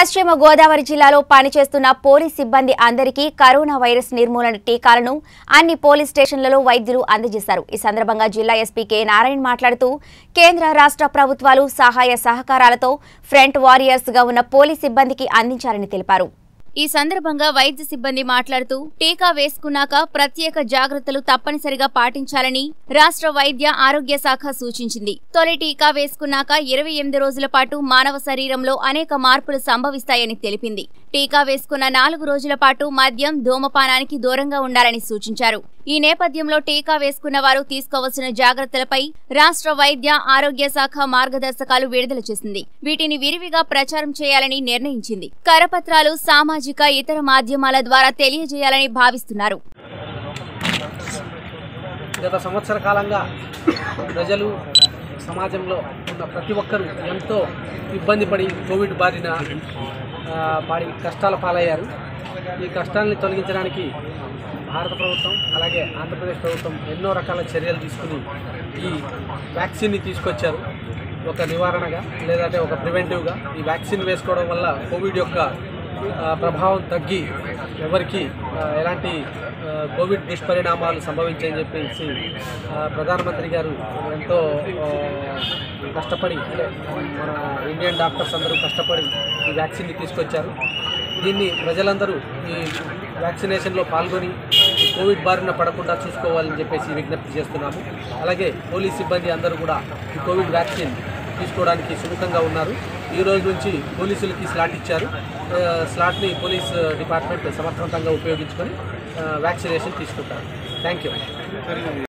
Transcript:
పశ్చిమ గోదావరి జిల్లాలో పనిచేస్తున్న పోలీస్ సిబ్బంది అందరికీ కరోనా వైరస్ నిర్మూలన టీకాలను అన్ని పోలీస్ స్టేషన్లలో వైద్యులు అందజేశారు ఈ సందర్భంగా జిల్లా ఎస్పీ కె నారాయణ మాట్లాడుతూ కేంద్ర రాష్ట్ర ప్రభుత్వాలు సహాయ సహకారాలతో ఫ్రంట్ వారియర్స్ గా ఉన్న పోలీస్ సిబ్బందికి అందించారని తెలిపారు ఈ సందర్భంగా వైద్య సిబ్బంది మాట్లాడుతూ టీకా వేసుకున్నాక ప్రత్యేక జాగ్రత్తలు తప్పనిసరిగా పాటించాలని రాష్ట్ర వైద్య ఆరోగ్య శాఖ సూచించింది తొలి టీకా వేసుకున్నాక ఇరవై ఎనిమిది రోజుల పాటు మానవ శరీరంలో అనేక మార్పులు సంభవిస్తాయని తెలిపింది టీకా వేసుకున్న నాలుగు రోజుల పాటు మద్యం ధూమపానానికి దూరంగా ఉండాలని సూచించారు ఈ నేపథ్యంలో టీకా వేసుకున్న వారు తీసుకోవాల్సిన జాగ్రత్తలపై రాష్ట్ర వైద్య ఆరోగ్య శాఖ మార్గదర్శకాలు విడుదల చేసింది వీటిని విరివిగా ప్రచారం చేయాలని నిర్ణయించింది కరపత్రాలు సామాజిక ఇతర మాధ్యమాల ద్వారా తెలియజేయాలని భావిస్తున్నారు గత సంవత్సర కాలంగా ప్రజలు సమాజంలో ఉన్న ప్రతి ఒక్కరూ ఎంతో ఇబ్బంది పడి కోవిడ్ బారిన ఆ, పడి కష్టాల పాలయ్యారు ఈ కష్టాలని తొలగించడానికి భారత ప్రభుత్వం అలాగే ఆంధ్రప్రదేశ్ ప్రభుత్వం ఎన్నో రకాల చర్యలు తీసుకుని ఈ వ్యాక్సిన్ని తీసుకొచ్చారు ఒక నివారణగా లేదంటే ఒక ప్రివెంటివ్గా ఈ వ్యాక్సిన్ వేసుకోవడం వల్ల కోవిడ్ యొక్క ఆ, ప్రభావం తగ్గి ఎవరికి ఆ, ఎలాంటి ఆ, కోవిడ్ దుష్పరిణామాలు సంభవించని చెప్పేసి ఆ, ప్రధానమంత్రి గారు ఎంతో ఆ, కష్టపడి అంటే మన ఇండియన్ డాక్టర్స్ అందరూ కష్టపడి ఈ వ్యాక్సిన్ని తీసుకొచ్చారు దీన్ని ప్రజలందరూ ఈ వ్యాక్సినేషన్లో పాల్గొని ఈ కోవిడ్ బారిన పడకుండా చూసుకోవాలని చెప్పేసి విజ్ఞప్తి చేస్తున్నాము అలాగే పోలీస్ సిబ్బంది అందరూ కూడా ఈ కోవిడ్ వ్యాక్సిన్ తీసుకోవడానికి సుముఖంగా ఉన్నారు ఈ రోజు నుంచి పోలీసులకి స్లాట్ ఇచ్చారు ఆ, స్లాట్ని పోలీస్ డిపార్ట్మెంట్ సమర్థవంతంగా ఉపయోగించుకొని ఆ, వ్యాక్సినేషన్ తీసుకుంటారు థ్యాంక్ యూ